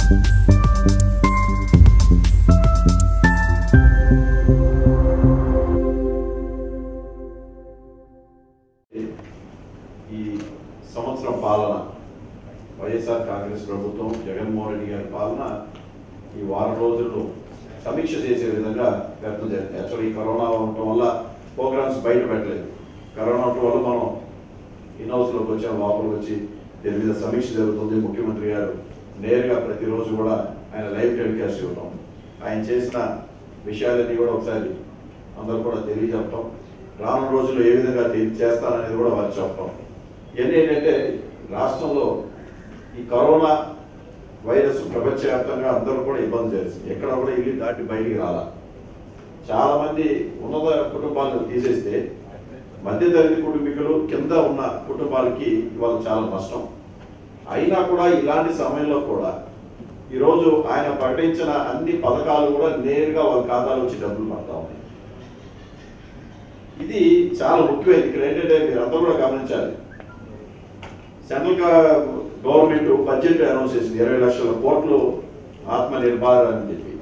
ఈ సంవత్సరం పాలన వైఎస్ఆర్ కాంగ్రెస్ ప్రభుత్వం జగన్మోహన్ రెడ్డి గారి పాలన ఈ వారం రోజుల్లో సమీక్ష చేసే విధంగా వ్యక్తం చేస్తుంది యాక్చువల్లీ ఈ కరోనా ఉండటం వల్ల ప్రోగ్రామ్స్ బయట పెట్టలేదు కరోనా ఉండటం వల్ల మనం ఇన్ హౌస్లోకి వచ్చాం లోపలికి వచ్చి దీని మీద సమీక్ష జరుగుతుంది ముఖ్యమంత్రి గారు నేరుగా ప్రతిరోజు కూడా ఆయన లైవ్ టెలికాస్ట్ ఇవ్వటం ఆయన చేసిన విషయాలన్నీ కూడా ఒకసారి అందరూ కూడా తెలియజెప్పటం రానున్న రోజుల్లో ఏ విధంగా తెలి- చేస్తారనేది కూడా వారు చెప్పటం ఇవన్నీ ఏంటంటే రాష్ట్రంలో ఈ కరోనా వైరస్ ప్రపంచవ్యాప్తంగా అందరూ కూడా ఇబ్బంది చేస్తుంది ఎక్కడ కూడా ఇల్లు దాటి బయటికి రాలా చాలా మంది ఉన్నత కుటుంబాలను తీసేస్తే మధ్యతరగతి కుటుంబీకులు కింద ఉన్న కుటుంబాలకి ఇవాళ చాలా నష్టం అయినా కూడా ఇలాంటి సమయంలో కూడా ఈరోజు ఆయన ప్రకటించిన అన్ని పథకాలు కూడా నేరుగా వాళ్ళ ఖాతాలో వచ్చి డబ్బులు పడతా ఉన్నాయి ఇది చాలా ముఖ్యమైనది ఇక్కడ ఏంటంటే మీరు అందరూ కూడా గమనించాలి సెంట్రల్ గా- గవర్నమెంట్ బడ్జెట్ అనౌన్స్ చేసింది ఇరవై లక్షల కోట్లు ఆత్మ నిర్భర్ అని చెప్పి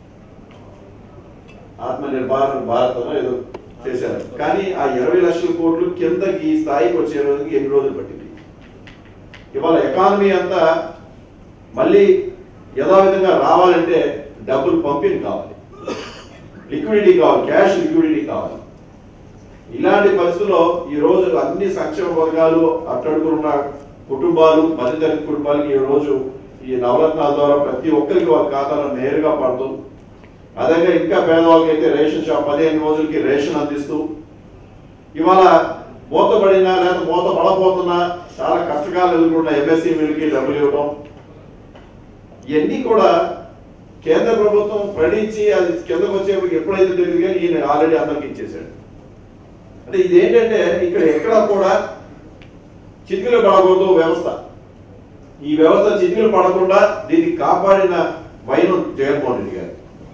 ఆత్మ నిర్భర్ భారత్ అనో ఏదో చేశారు కానీ ఆ ఇరవై లక్షల కోట్లు కిందకి ఈ స్థాయికి వచ్చే రోజుకి ఎన్ని రోజులు పట్టింది ఇవాళ ఎకానమీ అంతా మళ్ళీ యథావిధంగా రావాలంటే డబ్బులు పంపిణీ కావాలి లిక్విడిటీ కావాలి క్యాష్ లిక్విడిటీ కావాలి ఇలాంటి పరిస్థితుల్లో ఈ రోజు అన్ని సంక్షేమ పథకాలు అట్టడుగున్న కుటుంబాలు మధ్యతరగతి కుటుంబాలకి ఈ రోజు ఈ నవరత్నాల ద్వారా ప్రతి ఒక్కరికి వాళ్ళ ఖాతాలో నేరుగా పడుతూ అదే ఇంకా పేదవాళ్ళకి అయితే రేషన్ షాప్ పదిహేను రోజులకి రేషన్ అందిస్తూ ఇవాళ మూతపడినా లేదా మూత పడపోతున్నా చాలా కష్టకాలు ఎదుర్కొన్న ఎంఎస్సీ మిల్కి డబ్బులు ఇవ్వడం ఇవన్నీ కూడా కేంద్ర ప్రభుత్వం పడించి అది కిందకు వచ్చేప్పటికి ఎప్పుడైతే తెలియదు కానీ ఈయన ఆల్రెడీ అందరికి ఇచ్చేసాడు అంటే ఇది ఏంటంటే ఇక్కడ ఎక్కడ కూడా చితికిలు పడకూడదు వ్యవస్థ ఈ వ్యవస్థ చితికిలు పడకుండా దీన్ని కాపాడిన వైనం జగన్మోహన్ రెడ్డి గారు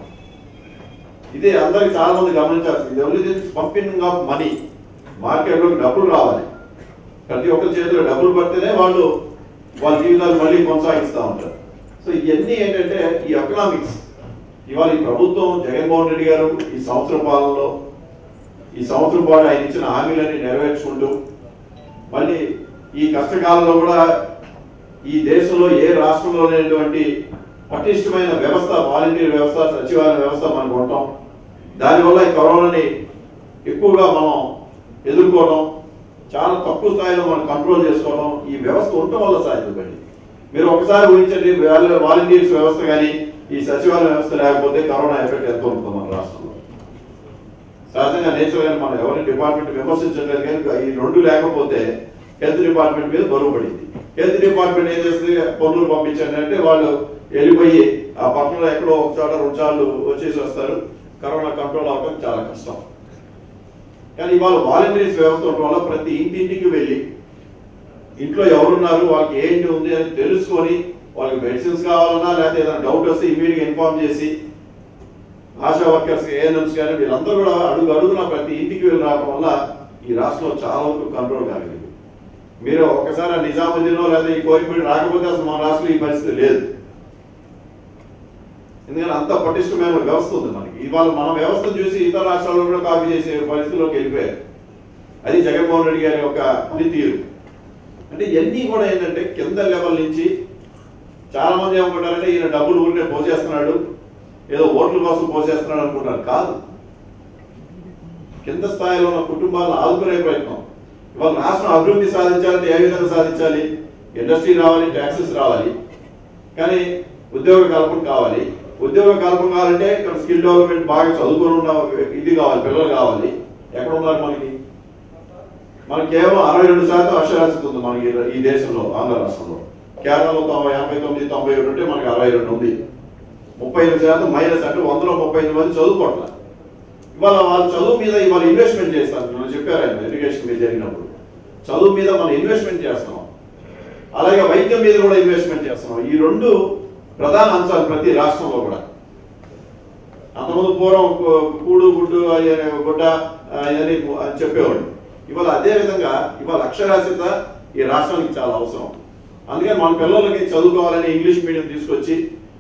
ఇదే అందరికి చాలా మంది గమనించాల్సింది ఇది ఓన్లీ పంపింగ్ ఆఫ్ మనీ మార్కెట్లోకి డబ్బులు రావాలి ప్రతి ఒక్కరి చేతిలో డబ్బులు పడితేనే వాళ్ళు వాళ్ళ జీవితాలు మళ్ళీ కొనసాగిస్తూ ఉంటారు సో ఇవన్నీ ఏంటంటే ఈ ఎకనామిక్స్ ఇవాళ ఈ ప్రభుత్వం జగన్మోహన్ రెడ్డి గారు ఈ సంవత్సరం పాలనలో ఈ సంవత్సరం పాటు ఆయన ఇచ్చిన హామీలన్నీ నెరవేర్చుకుంటూ మళ్ళీ ఈ కష్టకాలంలో కూడా ఈ దేశంలో ఏ రాష్ట్రంలో లేనటువంటి పటిష్టమైన వ్యవస్థ వాలంటీర్ వ్యవస్థ సచివాలయ వ్యవస్థ మనకు ఉంటాం దానివల్ల ఈ కరోనాని ఎక్కువగా మనం ఎదుర్కోవడం చాలా తక్కువ స్థాయిలో మనం కంట్రోల్ చేసుకోవడం ఈ వ్యవస్థ ఉండటం వల్ల సాధ్యపడింది మీరు ఒకసారి ఊహించండి వాళ్ళ- వాలంటీర్స్ వ్యవస్థ కానీ ఈ సచివాలయ వ్యవస్థ లేకపోతే కరోనా ఎఫెక్ట్ ఎంత ఉంటుంది మన రాష్ట్రంలో సహజంగా నేచర్ గాని మనం ఎవరి డిపార్ట్మెంట్ విమర్శించలేదు కానీ ఈ రెండు లేకపోతే హెల్త్ డిపార్ట్మెంట్ మీద బరువు పడింది హెల్త్ డిపార్ట్మెంట్ ఏం చేస్తుంది పనులు పంపించండి అంటే వాళ్ళు వెళ్ళిపోయి ఆ పట్టణంలో ఎక్కడో ఒక చోట రెండు సార్లు వచ్చేసి వస్తారు కరోనా కంట్రోల్ అవ్వడం చాలా కష్టం కానీ ఇవాళ వాలంటీర్స్ వ్యవస్థ ఉండడం వల్ల ప్రతి ఇంటింటికి వెళ్ళి ఇంట్లో ఎవరున్నారు వాళ్ళకి ఏంటి ఉంది అని తెలుసుకొని వాళ్ళకి మెడిసిన్స్ కావాలన్నా లేకపోతే ఏదైనా డౌట్ వస్తే ఇమీడియట్ ఇన్ఫార్మ్ చేసి ఆశా వర్కర్స్ ఏఎన్ఎంస్ కానీ వీళ్ళందరూ కూడా అడుగు అడుగున ప్రతి ఇంటికి వెళ్ళి రావడం వల్ల ఈ రాష్ట్రంలో చాలా వరకు కంట్రోల్ కాగలిగింది మీరు ఒకసారి ఆ నిజాముద్దీన్ లేదా ఈ కోరిపేట రాకపోతే అసలు మన రాష్ట్రంలో ఈ పరిస్థితి లేదు ఎందుకంటే అంత పటిష్టమైన వ్యవస్థ ఉంది మనకి ఇవాళ మన వ్యవస్థను చూసి ఇతర రాష్ట్రాల్లో కూడా కాపీ చేసే పరిస్థితిలోకి వెళ్ళిపోయారు అది జగన్మోహన్ రెడ్డి గారి యొక్క పనితీరు అంటే ఇవన్నీ కూడా ఏంటంటే కింద లెవెల్ నుంచి చాలా మంది ఏమనుకుంటారంటే ఈయన డబ్బులు ఊరినే పోసేస్తున్నాడు ఏదో ఓట్ల కోసం పోసేస్తున్నాడు అనుకుంటారు కాదు కింద స్థాయిలో ఉన్న కుటుంబాలను ఆదుకునే ప్రయత్నం ఇవాళ రాష్ట్రం అభివృద్ధి సాధించాలంటే ఏ విధంగా సాధించాలి ఇండస్ట్రీ రావాలి ట్యాక్సెస్ రావాలి కానీ ఉద్యోగ కల్పన కావాలి ఉద్యోగ కల్పన కావాలంటే ఇక్కడ స్కిల్ డెవలప్మెంట్ బాగా చదువుకొని ఉన్న ఇది కావాలి పిల్లలు కావాలి ఎక్కడ ఉన్నారు మనకి మనకి కేవలం అరవై రెండు శాతం అక్షరాస్యత ఉంది మనకి ఈ- ఈ దేశంలో ఆంధ్ర రాష్ట్రంలో కేరళలో తొంభై యాభై తొమ్మిది తొంభై ఒకటి ఉంటే మనకి అరవై రెండు ఉంది ముప్పై ఎనిమిది శాతం మైనస్ అంటే వందలో ముప్పై ఎనిమిది మంది చదువుకోవట్ల ఇవాళ వాళ్ళ చదువు మీద ఇవాళ ఇన్వెస్ట్మెంట్ చేస్తాను నేను చెప్పారు ఆయన ఎడ్యుకేషన్ మీద జరిగినప్పుడు చదువు మీద మనం ఇన్వెస్ట్మెంట్ చేస్తున్నాం అలాగే వైద్యం మీద కూడా ఇన్వెస్ట్మెంట్ చేస్తున్నాం ఈ రెండు ప్రధాన అంశాలు ప్రతి రాష్ట్రంలో కూడా అంతకుముందు పూర్వం కు- కూడు గుడ్డు అయ్యే గుడ్డ అని అని చెప్పేవాడు ఇవాళ అదే విధంగా ఇవాళ అక్షరాస్యత ఈ రాష్ట్రానికి చాలా అవసరం అందుకని మన పిల్లలకి చదువుకోవాలని ఇంగ్లీష్ మీడియం తీసుకొచ్చి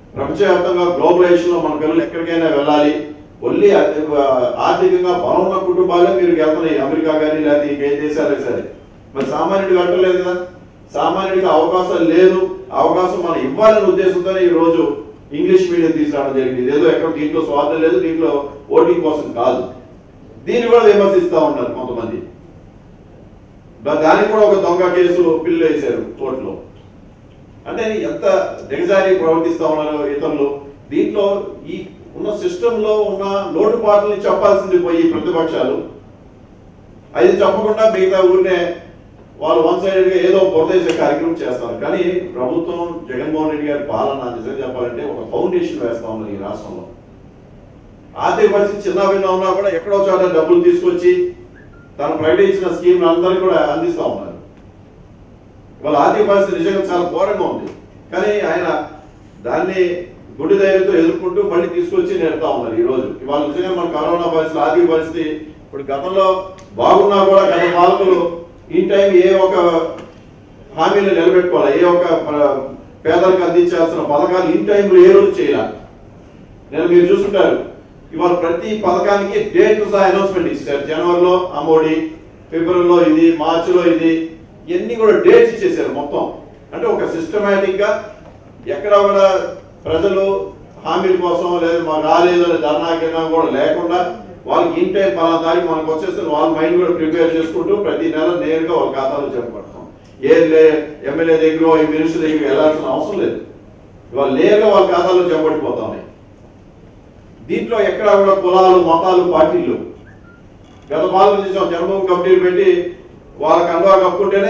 ప్రపంచవ్యాప్తంగా గ్లోబలైజేషన్ లో మన పిల్లలు ఎక్కడికైనా వెళ్ళాలి ఓన్లీ ఆర్థికంగా బలం ఉన్న కుటుంబాలే మీరు వెళ్తున్నాయి అమెరికా కానీ లేకపోతే ఇంకే దేశాలే సరే మరి సామాన్యుడికి వెళ్ళలేదు కదా సామాన్యుడికి అవకాశం లేదు అవకాశం మనం ఇవ్వాలనే ఉద్దేశంతోనే ఈ రోజు ఇంగ్లీష్ మీడియం తీసుకురావడం జరిగింది ఇదేదో ఎక్కడ దీంట్లో స్వార్థం లేదు దీంట్లో ఓటింగ్ కోసం కాదు దీన్ని కూడా విమర్శిస్తా ఉన్నారు కొంతమంది దా- దానికి కూడా ఒక దొంగ కేసు బిల్లు వేశారు కోర్టులో అంటే ఎంత దిగజారి ప్రవర్తిస్తా ఉన్నారు ఇతరులు దీంట్లో ఈ ఉన్న సిస్టమ్ లో ఉన్న లోటుపాట్లని చెప్పాల్సింది పోయి ప్రతిపక్షాలు అది చెప్పకుండా మిగతా ఊరినే వాళ్ళు వన్ సైడెడ్ గా ఏదో బురదేశ కార్యక్రమం చేస్తారు కానీ ప్రభుత్వం జగన్మోహన్ రెడ్డి గారి పాలన నిజంగా చెప్పాలంటే ఒక ఫౌండేషన్ వేస్తా ఉన్నది ఈ రాష్ట్రంలో ఆర్థిక పరిస్థితి చిన్న భిన్న ఉన్నా కూడా ఎక్కడో చోట డబ్బులు తీసుకొచ్చి తను ప్రకటించిన స్కీమ్ అందరికీ కూడా అందిస్తా ఉన్నారు వాళ్ళ ఆర్థిక పరిస్థితి నిజంగా చాలా ఘోరంగా ఉంది కానీ ఆయన దాన్ని గుడి ధైర్యంతో ఎదుర్కొంటూ మళ్ళీ తీసుకొచ్చి నేర్పుతా ఉన్నారు ఈ రోజు ఇవాళ నిజంగా మన కరోనా పరిస్థితి ఆర్థిక పరిస్థితి ఇప్పుడు గతంలో బాగున్నా కూడా గత పాలకులు ఈ టైం ఏ ఒక హామీలు నిలబెట్టుకోవాలి ఏ ఒక ప్ర- పేదలకు అందించాల్సిన పథకాలు ఈ టైంలో ఏ రోజు చేయాలి నేను మీరు చూస్తుంటారు ఇవాళ ప్రతి పథకానికి డేట్ సహా అనౌన్స్మెంట్ ఇస్తారు జనవరిలో అమోడి ఫిబ్రవరిలో ఇది మార్చిలో ఇది ఇవన్నీ కూడా డేట్స్ ఇచ్చేసారు మొత్తం అంటే ఒక సిస్టమేటిక్ గా ఎక్కడ కూడా ప్రజలు హామీల కోసం లేదు మాకు రాలేదు అని ధర్నా కింద కూడా లేకుండా వాళ్ళకి ఇన్ టైం పలానా తారీఖు మనకు వచ్చేస్తే వాళ్ళ మైండ్ కూడా ప్రిపేర్ చేసుకుంటూ ప్రతి నెల నేరుగా వాళ్ళ ఖాతాలో జరపడతాం ఏ ఎమ్మెల్యే దగ్గర ఈ మినిస్టర్ దగ్గర వెళ్ళాల్సిన అవసరం లేదు ఇవాళ నేరుగా వాళ్ళ ఖాతాలో జంపడిపోతా ఉన్నాయి దీంట్లో ఎక్కడ కూడా కులాలు మతాలు పార్టీలు గత పాలన చేసాం జన్మభూమి కమిటీలు పెట్టి వాళ్ళ కండువా కప్పుకుంటేనే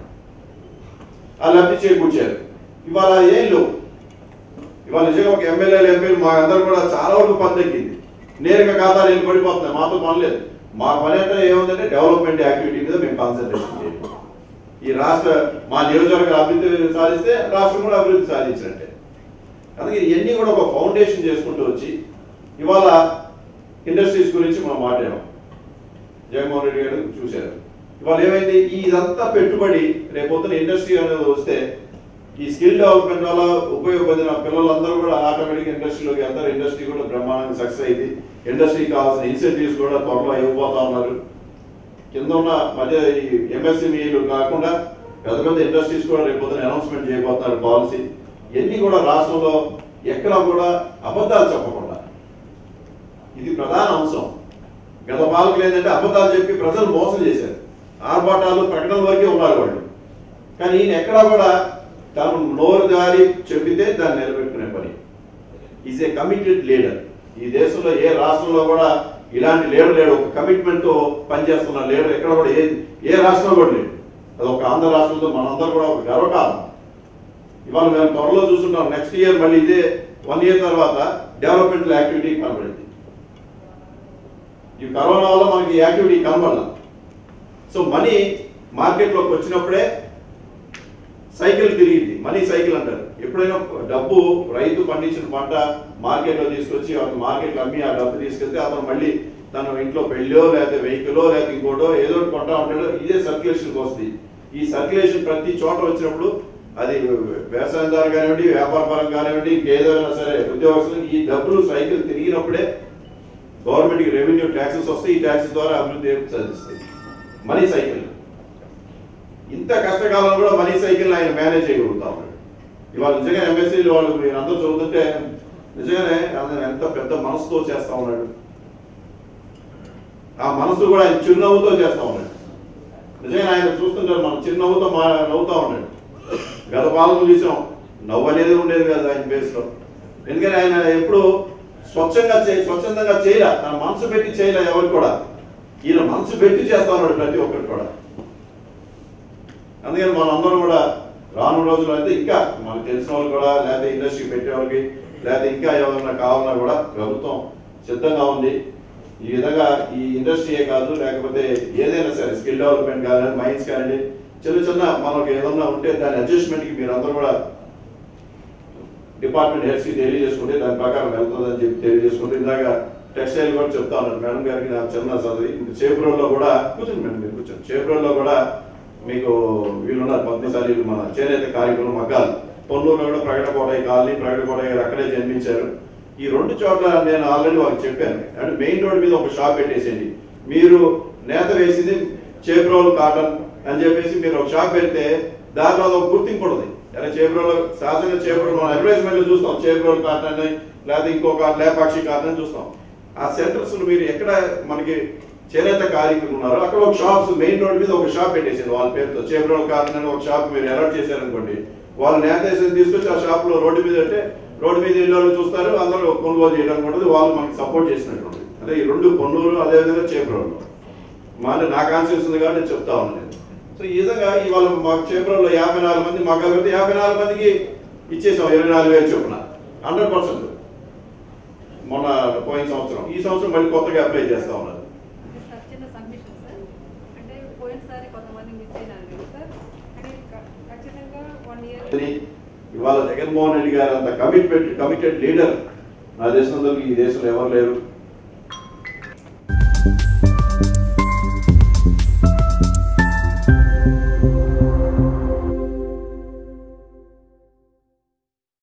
ఆ లబ్ధి చేకూర్చారు ఇవాళ ఏం లేవు ఇవాళ నిజంగా ఒక ఎమ్మెల్యేలు ఎంపీలు మా అందరూ కూడా చాలా వరకు పని తగ్గింది నేరుగా ఖాతాలు వెళ్ళి పడిపోతున్నాయి మాతో పని లేదు మా పని అంటే ఏముందంటే డెవలప్మెంట్ యాక్టివిటీ మీద మేము కాన్సన్ట్రేషన్ చేయాలి ఈ రాష్ట్ర మా నియోజకవర్గ అభివృద్ధి సాధిస్తే రాష్ట్రం కూడా అభివృద్ధి సాధించినట్టే అందుకే ఇవన్నీ కూడా ఒక ఫౌండేషన్ చేసుకుంటూ వచ్చి ఇవాళ ఇండస్ట్రీస్ గురించి మనం మాట్లాడాం జగన్మోహన్ రెడ్డి గారు చూశారు ఇవాళ ఏమైంది ఈ ఇదంతా పెట్టుబడి రేపొద్దున ఇండస్ట్రీ అనేది వస్తే ఈ స్కిల్ డెవలప్మెంట్ వల్ల ఉపయోగపడిన పిల్లలందరూ కూడా ఆటోమేటిక్ ఇండస్ట్రీలోకి వెళ్తారు ఇండస్ట్రీ కూడా బ్రహ్మాండంగా సక్సెస్ అయింది ఇండస్ట్రీకి కావాల్సిన ఇన్సెంటివ్స్ కూడా త్వరలో ఇవ్వబోతా ఉన్నారు కింద ఉన్న మధ్య ఈ ఎంఎస్ఎంఈలు కాకుండా పెద్ద పెద్ద ఇండస్ట్రీస్ కూడా రేపు పొద్దున అనౌన్స్మెంట్ చేయబోతున్నారు పాలసీ ఇవన్నీ కూడా రాష్ట్రంలో ఎక్కడ కూడా అబద్ధాలు చెప్పకుండా ఇది ప్రధాన అంశం గత పాలకులు ఏంటంటే అబద్ధాలు చెప్పి ప్రజలు మోసం చేశారు ఆర్భాటాలు ప్రకటన వరకే ఉన్నారు వాళ్ళు కానీ ఈయన ఎక్కడా కూడా తాను నోరు దారి చెప్పితే దాన్ని నిలబెట్టుకునే పని ఈజ్ ఏ కమిటెడ్ లీడర్ ఈ దేశంలో ఏ రాష్ట్రంలో కూడా ఇలాంటి లీడర్ లేడు ఒక కమిట్మెంట్ తో పనిచేస్తున్న లీడర్ ఎక్కడ కూడా ఏ ఏ రాష్ట్రంలో కూడా లేడు అది ఒక ఆంధ్ర రాష్ట్రంలో మనందరూ కూడా ఒక గర్వకాలం ఇవాళ మేము త్వరలో చూస్తుంటాం నెక్స్ట్ ఇయర్ మళ్ళీ ఇదే వన్ ఇయర్ తర్వాత డెవలప్మెంట్ యాక్టివిటీ కనబడింది ఈ కరోనా వల్ల మనకి యాక్టివిటీ కనబడాల సో మనీ మార్కెట్లోకి వచ్చినప్పుడే సైకిల్ తిరిగింది మనీ సైకిల్ అంటారు ఎప్పుడైనా డబ్బు రైతు పండించిన పంట మార్కెట్లో తీసుకొచ్చి అతను మార్కెట్లో అమ్మి ఆ డబ్బు తీసుకెళ్తే అతను మళ్ళీ తన ఇంట్లో పెళ్ళో లేకపోతే వెహికలో లేకపోతే ఇంకోటో ఏదో ఒకటి కొంటా ఉంటాడో ఇదే సర్క్యులేషన్కి వస్తుంది ఈ సర్క్యులేషన్ ప్రతి చోట వచ్చినప్పుడు అది వ్యవసాయదారు కానివ్వండి వ్యాపార పరం కానివ్వండి ఇంకేదైనా సరే ఉద్యోగస్తులు ఈ డబ్బులు సైకిల్ తిరిగినప్పుడే గవర్నమెంట్కి రెవెన్యూ ట్యాక్సెస్ వస్తాయి ఈ ట్యాక్సెస్ ద్వారా అభివృద్ధి సాధిస్తాయి మనీ సైకిల్ ఇంత కష్టకాలంలో కూడా మనీ సైకిల్ ఆయన మేనేజ్ చేయగలుగుతా ఉన్నాడు ఇవాళ నిజంగా ఎంఎస్సీ వాళ్ళు మీరు అందరూ చదువుతుంటే నిజంగానే ఆయన ఎంత పెద్ద మనసుతో చేస్తా ఉన్నాడు ఆ మనసు కూడా ఆయన చిరునవ్వుతో చేస్తా ఉన్నాడు నిజంగా ఆయన చూస్తుంటారు మనం చిరునవ్వుతో మా నవ్వుతా ఉన్నాడు గత పాలకులు చూసాం నవ్వు అనేది ఉండేది కాదు ఆయన బేస్ లో ఎందుకని ఆయన ఎప్పుడు స్వచ్ఛంగా చే స్వచ్ఛందంగా చేయలే తన మనసు పెట్టి చేయలే ఎవరు కూడా ఈయన మనసు పెట్టి చేస్తా ఉన్నాడు ప్రతి ఒక్కరు కూడా అందుకని మనందరం కూడా రాను రోజులు అయితే ఇంకా మనకు తెలిసిన వాళ్ళు కూడా లేకపోతే ఇండస్ట్రీ పెట్టే వాళ్ళకి లేకపోతే ఇంకా ఎవరైనా కావాలన్నా కూడా ప్రభుత్వం సిద్ధంగా ఉంది ఈ విధంగా ఈ ఇండస్ట్రీయే కాదు లేకపోతే ఏదైనా సరే స్కిల్ డెవలప్మెంట్ కానివ్వండి మైన్స్ కానివ్వండి చిన్న చిన్న మనకు ఏదన్నా ఉంటే దాని అడ్జస్ట్మెంట్ కి మీరు అందరూ కూడా డిపార్ట్మెంట్ హెడ్స్ కి తెలియజేసుకుంటే దాని ప్రకారం వెళ్తుందని చెప్పి తెలియజేసుకుంటే ఇందాక టెక్స్టైల్ కూడా చెప్తా ఉన్నాను మేడం గారికి నా చిన్న చదివి చేబ్రోల్లో కూడా కూర్చోండి మేడం మీరు కూర్చోండి చేబ్రోల్లో కూడా మీకు వీళ్ళున్నారు పద్మశాలి మన చేనేత కార్యక్రమం మగ్గాలు పొన్నూరులో కూడా ప్రకటకోటయ్య కాలనీ ప్రకటకోటయ్య గారు అక్కడే జన్మించారు ఈ రెండు చోట్ల నేను ఆల్రెడీ వాళ్ళకి చెప్పాను అంటే మెయిన్ రోడ్ మీద ఒక షాప్ పెట్టేసేయండి మీరు నేత వేసింది చేబ్రోల్ కాటన్ అని చెప్పేసి మీరు ఒక షాప్ పెడితే దాంట్లో ఒక గుర్తింపు ఉంటుంది అలా చేబ్రోల్ సహజంగా చేబ్రోల్ మనం అడ్వర్టైజ్మెంట్ చూస్తాం చేబ్రోల్ కాటన్ అని లేకపోతే ఇంకొక లేపాక్షి కాటన్ అని చూస్తాం ఆ సెంటర్స్ మీరు ఎక్కడ మనకి చేనేత కార్మికులు ఉన్నారో అక్కడ ఒక షాప్స్ మెయిన్ రోడ్ మీద ఒక షాప్ పెట్టేసింది వాళ్ళ పేరుతో చేబ్రోల్ కాటన్ అని ఒక షాప్ మీరు అలాట్ చేశారనుకోండి వాళ్ళు నేత వేసేది తీసుకొచ్చి ఆ షాప్ లో రోడ్డు మీద అంటే రోడ్డు మీద వెళ్ళి వాళ్ళు చూస్తారు అందరూ కొనుగోలు చేయడానికి ఉంటుంది వాళ్ళు మనకి సపోర్ట్ చేసినట్టు ఉంటుంది అదే ఈ రెండు కొన్నూరు అదేవిధంగా చేబ్రోల్లో మా అంటే నా కాన్షియస్ ఉంది కాబట్టి నేను చెప్తా ఉన్నాను నేను. సో ఈ విధంగా ఇవాళ మా చేబ్రోల్లో యాభై నాలుగు మంది మా కలిపితే యాభై నాలుగు మందికి ఇచ్చేసాం ఇరవై నాలుగు వేలు చొప్పున హండ్రెడ్ పర్సెంట్ మొన్న పోయిన సంవత్సరం ఈ సంవత్సరం మళ్ళీ కొత్తగా అప్లై చేస్తా ఉన్నారు సార్ చిన్న సబ్మిషన్ సార్ అంటే పోయినసారి కొంతమంది మిస్ అయినారు కదా సార్ కానీ క- ఖచ్చితంగా వన్ ఇయర్ అని ఇవాళ జగన్మోహన్ రెడ్డి గారు అంత కమిట్మెంట్ కమిటెడ్ లీడర్ నా దేశంలో ఈ దేశంలో ఎవరు లేరు